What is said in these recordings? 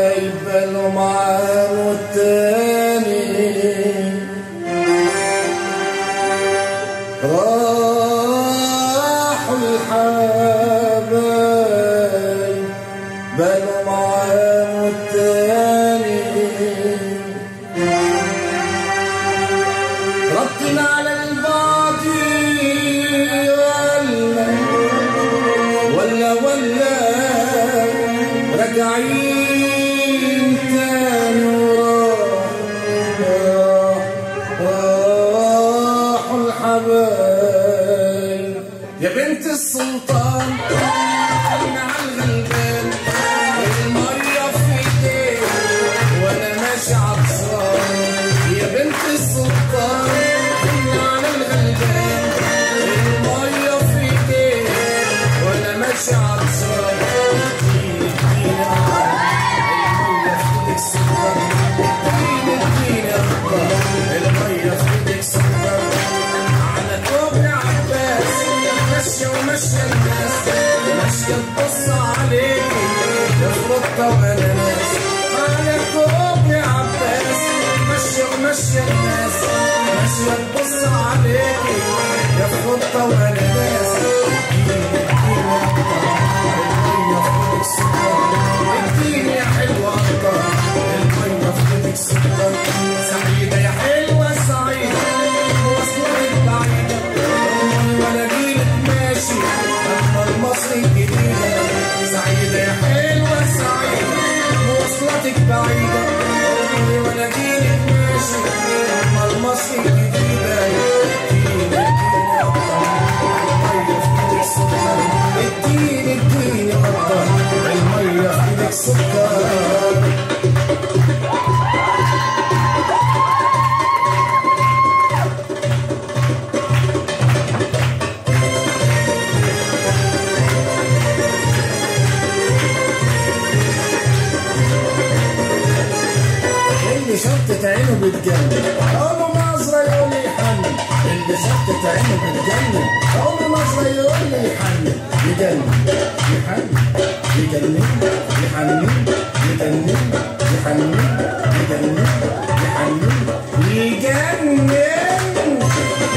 حبايب بنوا معاه التاني راحوا الحبايب بنوا معاه التاني ربطنا على الباطل ولا ولا ولا راجعين تاني وراح راحوا الحبايب يا بنت السلطان احنا على الغلبان المية في ايديك وانا ماشي عطشان يا بنت السلطان احنا على الغلبان المية في ايديك وانا ماشي عطشان اديني اديني المية في ايدك سكر اديني اديني اكتر المية في ايدك سكر على كوبري عباس ماشية وماشية الناس ماشية تبص عليكي يا خروطة وأناناس على كوبري عباس ماشية وماشية الناس ماشية تبص عليكي يا خروطة وأناناس اديني يا حلوة أكتر المية في ايدك سكر سعيدة يا حلوة سعيدة وصلت بعيدة ولا جيلك ماشي أما المصري الجديدة سعيدة يا حلوة سعيدة مواصلاتك بعيدة ولا جيلك ماشي أما المصري الجديدة اديني اديني أكتر المية في ايدك سكر اللي شطت عينه بتجنن اول نظره يقول لي يحنن اللي شطت عينه بتجنن اول نظره يقول لي يحنن يجنن يحنن يجنن يحنن يجنن يحنن يجنن يحنن يجنن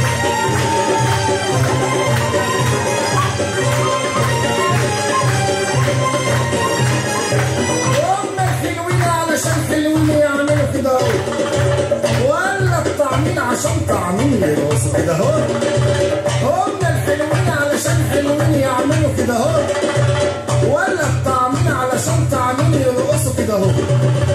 هم الحلوين علشان حلوين يعملوا كده اهو ولا الطعمين عشان طعمين يرقصوا كده اهو هم الحلوين علشان حلوين يعملوا كده اهو ولا الطعمين علشان طعمين يرقصوا كده اهو